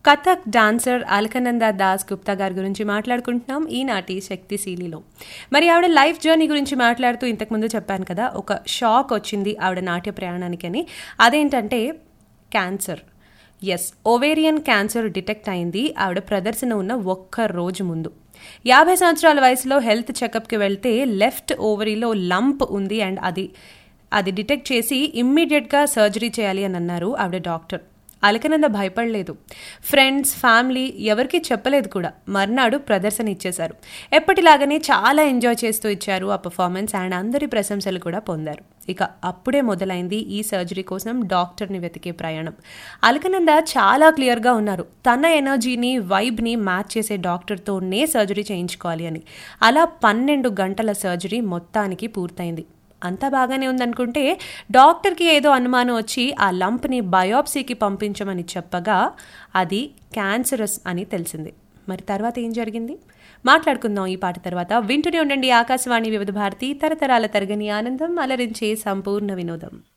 Kathak dancer Alaknanda Das Gupta గారి గురించి మాట్లాడుకుంటున్నాం ఈనాటి శక్తిశీలిలో మరి ఆవిడ లైఫ్ జర్నీ గురించి మాట్లాడుతూ ఇంతకుముందు చెప్పాను కదా ఒక షాక్ వచ్చింది ఆవిడ నాట్య ప్రయాణానికి అని అదేంటంటే cancer yes ovarian cancer detect అయింది ఆవిడ ప్రదర్శన ఉన్న ఒక్క రోజు ముందు యాభై సంవత్సరాల వయసులో హెల్త్ చెకప్కి వెళ్తే లెఫ్ట్ ఓవరీలో లంప్ ఉంది అండ్ అది అది డిటెక్ట్ చేసి ఇమ్మీడియట్గా సర్జరీ చేయాలి అని అన్నారు ఆవిడ డాక్టర్ అలకనంద భయపడలేదు ఫ్రెండ్స్ ఫ్యామిలీ ఎవరికీ చెప్పలేదు కూడా మర్నాడు ప్రదర్శన ఇచ్చేశారు ఎప్పటిలాగానే చాలా ఎంజాయ్ చేస్తూ ఇచ్చారు ఆ పర్ఫార్మెన్స్ అండ్ అందరి ప్రశంసలు కూడా పొందారు ఇక అప్పుడే మొదలైంది ఈ సర్జరీ కోసం డాక్టర్ని వెతికే ప్రయాణం అలకనంద చాలా క్లియర్గా ఉన్నారు తన ఎనర్జీని వైబ్ని మ్యాచ్ చేసే డాక్టర్తోనే సర్జరీ చేయించుకోవాలి అని అలా పన్నెండు గంటల సర్జరీ మొత్తానికి పూర్తయింది అంతా బాగానే ఉందనుకుంటే డాక్టర్కి ఏదో అనుమానం వచ్చి ఆ లంప్ని బయోప్సీకి పంపించమని చెప్పగా అది క్యాన్సరస్ అని తెలిసింది మరి తర్వాత ఏం జరిగింది మాట్లాడుకుందాం ఈ పాట తర్వాత వింటూనే ఉండండి ఆకాశవాణి వివిధ భారతి తరతరాల తరగని ఆనందం అలరించే సంపూర్ణ వినోదం